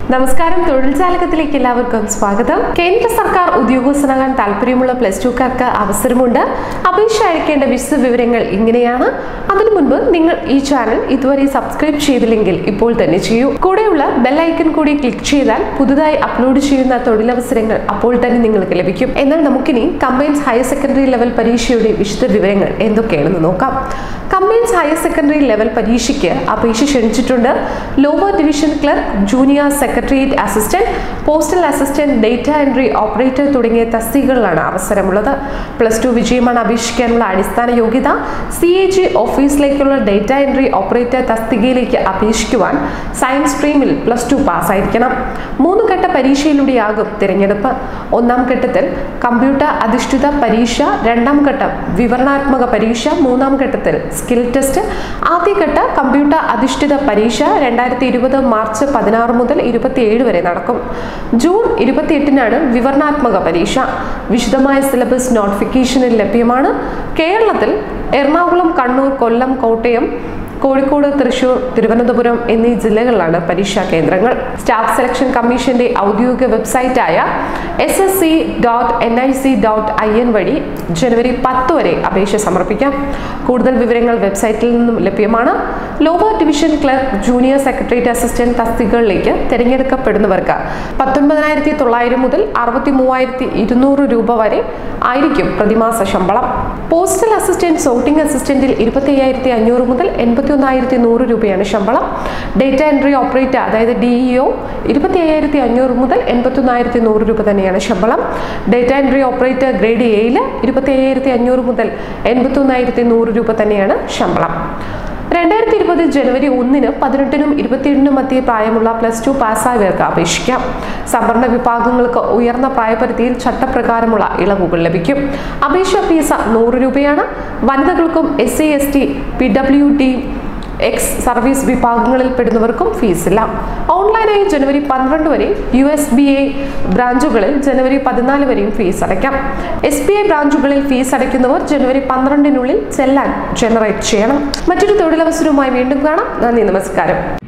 നമസ്കാരം തൊഴിൽ ജാലകത്തിലേക്ക് എല്ലാവർക്കും സ്വാഗതം കേന്ദ്ര സർക്കാർ ഉദ്യോഗസ്ഥനാകാൻ താല്പര്യമുള്ള പ്ലസ് ടുക്കാർക്ക് അവസരമുണ്ട് അപേക്ഷ അയക്കേണ്ട വിശദ വിവരങ്ങൾ ഇങ്ങനെയാണ് അതിനു മുൻപ് നിങ്ങൾ ഈ ചാനൽ ഇതുവരെ സബ്സ്ക്രൈബ് ചെയ്തില്ലെങ്കിൽ ഇപ്പോൾ തന്നെ ചെയ്യൂ കൂടെയുള്ള ബെല്ലൈക്കൺ കൂടി ക്ലിക്ക് ചെയ്താൽ പുതുതായി അപ്ലോഡ് ചെയ്യുന്ന തൊഴിലവസരങ്ങൾ അപ്പോൾ തന്നെ നിങ്ങൾക്ക് ലഭിക്കും എന്നാൽ നമുക്കിനി കമ്പൈൻസ് ഹയർ സെക്കൻഡറി ലെവൽ പരീക്ഷയുടെ വിശദ വിവരങ്ങൾ എന്തൊക്കെയാണെന്ന് നോക്കാം കമ്പൈൻസ് ഹയർ സെക്കൻഡറി ലെവൽ പരീക്ഷയ്ക്ക് അപേക്ഷ ക്ഷണിച്ചിട്ടുണ്ട് lower division clerk junior secretariat assistant postal assistant data entry operator തുടങ്ങിയ തസ്തികകളിലാണ് അവസരമുള്ളത് പ്ലസ് ടു വിജയമാണ് അപേക്ഷിക്കാനുള്ള അടിസ്ഥാന യോഗ്യത സി എ ജി ഓഫീസിലേക്കുള്ള ഡേറ്റ എൻട്രി ഓപ്പറേറ്റർ തസ്തികയിലേക്ക് അപേക്ഷിക്കുവാൻ സയൻസ് സ്ട്രീമിൽ പ്ലസ് ടു പാസ്സായിരിക്കണം മൂന്ന് ഘട്ട പരീക്ഷയിലൂടെയാകും തിരഞ്ഞെടുപ്പ് ഒന്നാം ഘട്ടത്തിൽ കമ്പ്യൂട്ടർ അധിഷ്ഠിത പരീക്ഷ രണ്ടാം ഘട്ടം വിവരണാത്മക പരീക്ഷ മൂന്നാം ഘട്ടത്തിൽ സ്കിൽ ടെസ്റ്റ് ആദ്യഘട്ട കമ്പ്യൂട്ടർ അധിഷ്ഠിത പരീക്ഷ രണ്ടായിരത്തി ഇരുപത് മാർച്ച് പതിനാറ് മുതൽ ഇരുപത്തിയേഴ് വരെ നടക്കും ജൂൺ ഇരുപത്തിയെട്ടിനാണ് വിവരണാത്മക പരീക്ഷ വിശദമായ സിലബസ് നോട്ടിഫിക്കേഷനിൽ ലഭ്യമാണ് കേരളത്തിൽ എറണാകുളം കണ്ണൂർ കൊല്ലം കോട്ടയം കോഴിക്കോട് തൃശൂർ തിരുവനന്തപുരം എന്നീ ജില്ലകളിലാണ് പരീക്ഷാ കേന്ദ്രങ്ങൾ സ്റ്റാഫ് സെലക്ഷൻ കമ്മീഷന്റെ ഔദ്യോഗിക വെബ്സൈറ്റായ S S C dot N I C dot I N വഴി ജനുവരി പത്ത് വരെ അപേക്ഷ സമർപ്പിക്കാം കൂടുതൽ വിവരങ്ങൾ വെബ്സൈറ്റിൽ നിന്നും ലഭ്യമാണ് lower division clerk junior secretariat assistant തസ്തികകളിലേക്ക് തിരഞ്ഞെടുക്കപ്പെടുന്നവർക്ക് പത്തൊൻപതിനായിരത്തി തൊള്ളായിരം മുതൽ അറുപത്തി മൂവായിരത്തി ഇരുന്നൂറ് രൂപ വരെ ആയിരിക്കും പ്രതിമാസ ശമ്പളം പോസ്റ്റൽ അസിസ്റ്റന്റ് സോർട്ടിംഗ് അസിസ്റ്റന്റിൽ ഇരുപത്തി അയ്യായിരത്തി അഞ്ഞൂറ് മുതൽ എൺപത്തി ഒന്നായിരത്തി നൂറ് രൂപയാണ് ശമ്പളം ഡേറ്റ എൻട്രി ഓപ്പറേറ്റർ അതായത് ഡി ഇഒ ഇരുപത്തി അയ്യായിരത്തി അഞ്ഞൂറ് മുതൽ എൺപത്തി ഒന്നായിരത്തി നൂറ് രൂപ തന്നെയാണ് ശമ്പളം ഡേറ്റ എൻട്രി ഓപ്പറേറ്റർ ഗ്രേഡ് എയിൽ ഇരുപത്തി അയ്യായിരത്തി അഞ്ഞൂറ് മുതൽ എൺപത്തി ഒന്നായിരത്തി നൂറ് രൂപ തന്നെയാണ് ശമ്പളം രണ്ടായിരത്തി ഇരുപത് ജനുവരി ഒന്നിന് പതിനെട്ടിനും ഇരുപത്തിയേഴിനും മധ്യേ പ്രായമുള്ള പ്ലസ് ടു പാസ്സായവർക്ക് അപേക്ഷിക്കാം സംവരണ വിഭാഗങ്ങൾക്ക് ഉയർന്ന പ്രായപരിധിയിൽ ചട്ടപ്രകാരമുള്ള ഇളവുകൾ ലഭിക്കും അപേക്ഷ ഫീസ് നൂറ് രൂപയാണ് വനിതകൾക്കും S C S T P W D ex service വിഭാഗങ്ങളിൽ പെടുന്നവർക്കും ഫീസില്ല ഓൺലൈനായി ജനുവരി പന്ത്രണ്ട് വരെ യു എസ് ബി ഐ ബ്രാഞ്ചുകളിൽ ജനുവരി പതിനാല് വരെയും ഫീസ് അടയ്ക്കാം എസ് ബി ഐ ബ്രാഞ്ചുകളിൽ ഫീസ് അടയ്ക്കുന്നവർ ജനുവരി പന്ത്രണ്ടിനുള്ളിൽ ചെല്ലാൻ ജനറേറ്റ് ചെയ്യണം മറ്റൊരു തൊഴിലവസരവുമായി വീണ്ടും കാണാം നന്ദി നമസ്കാരം